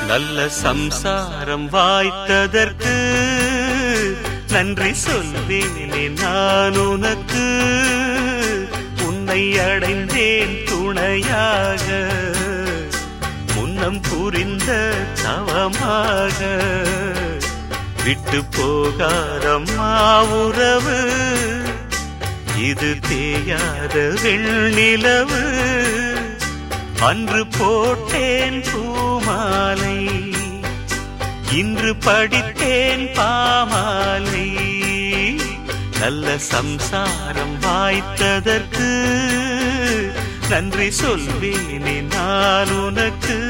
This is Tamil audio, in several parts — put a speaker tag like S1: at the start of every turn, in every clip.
S1: நல்ல சம்சாரம் வாய்த்ததற்கு நன்றி சொல்வேனே நான் உனக்கு உன்னை அடைந்தேன் துணையாக முன்னம் புரிந்த தவமாக விட்டு போகாதம்மா உறவு இது தேயாத வெண்ணிலவு அன்று போட்டேன் பூமாலை இன்று படித்தேன் பாமாலை நல்ல சம்சாரம் வாய்த்ததற்கு நன்றி சொல்வேனே நான் உனக்கு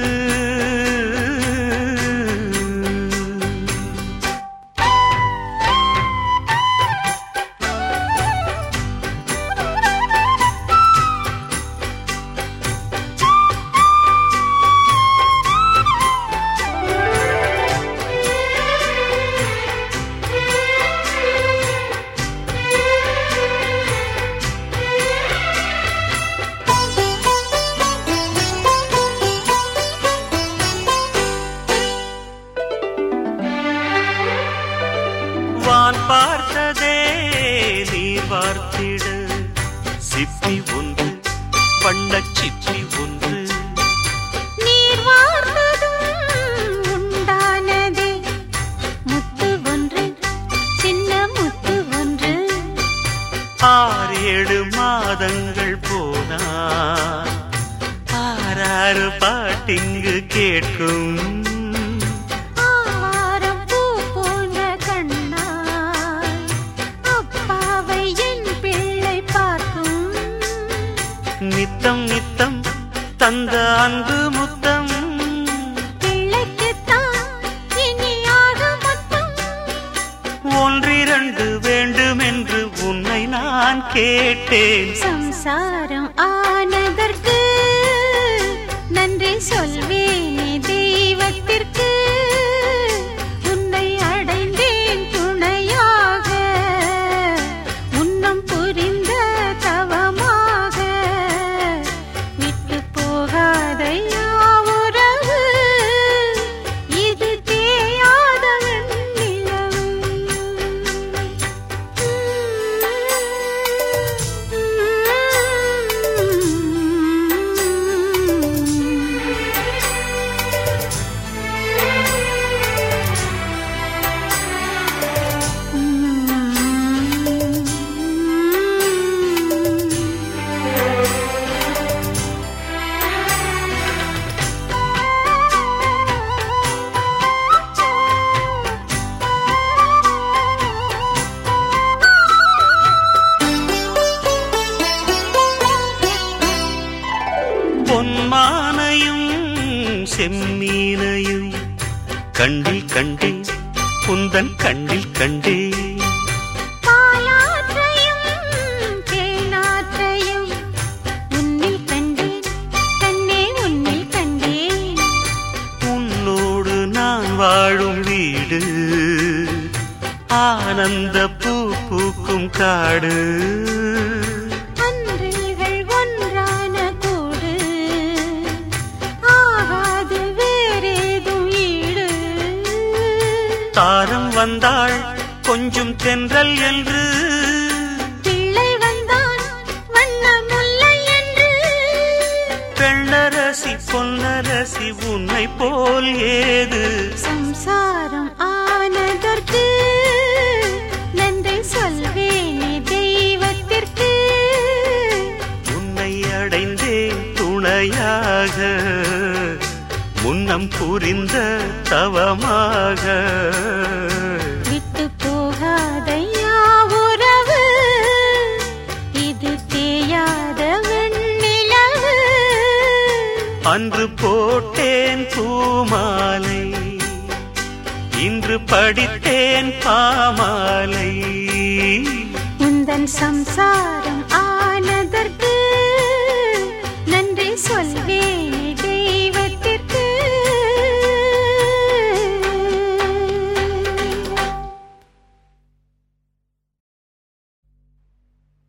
S1: வான் பார்த்ததே நீர் வார்த்திட சிப்பி ஒன்று வண்ணச் சிப்பி ஒன்று
S2: நீர் வார்த்ததும் உண்டானதே முத்து ஒன்று சின்ன முத்து ஒன்று
S1: ஆறு ஏழு மாதங்கள் போனா ஆறாறு பாட்டிங்கு கேட்கும்
S2: ஆவாரம் பூ போன்ற கண்ணாய் அப்பாவை என் பிள்ளை பார்க்கும்
S1: நித்தம் நித்தம் தந்த அன்பு முத்தம்
S2: பிள்ளைக்குத்தான் இனி ஆக மொத்தம்
S1: ஒன்றிரண்டு வேண்டுமென்று உன்னை நான் கேட்டேன்
S2: சம்சாரம் ஆனதற்கு நன்றி சொல்வேனே தெய்வத்திற்கு உன்னை அடைந்தேன் துணையாக முன்னம் புரிந்த தவமாக விட்டு போகாதையா உறவு இது தேயாத வெண்ணிலவு
S1: பொன்மானையும் செம்மீனையும் கண்டில் கண்டே குந்தன் கண்டில் கண்டே
S2: பாலாற்றையும் தேனாற்றையும் உன்னில் கண்டேன் கண்ணே உன்னில் கண்டேன்
S1: உன்னோடு நான் வாழும் வீடு ஆனந்த பூ பூக்கும் காடு
S2: அன்றில்கள் ஒன்றான கூடு ஆகாது வேறேதும் ஈடு
S1: தாரம் வந்தாள் கொஞ்சம் தென்றல் என்று
S2: பிள்ளை வந்தான் வண்ண முல்லை என்று
S1: பெண்ணரசி பொன்னரசி உன்னை போல் ஏது
S2: சம்சாரம் ஆனதற்கு நன்றி சொல்வேனே தெய்வத்திற்கு
S1: உன்னை அடைந்தேன் துணையாக முன்னம் புரிந்த தவமாக
S2: விட்டு போகாதையா உறவு இது தேயாத வெண்ணிலவு
S1: அன்று போட்டேன் பூமாலை இன்று படித்தேன் பாமாலை
S2: உந்தன் சம்சாரம்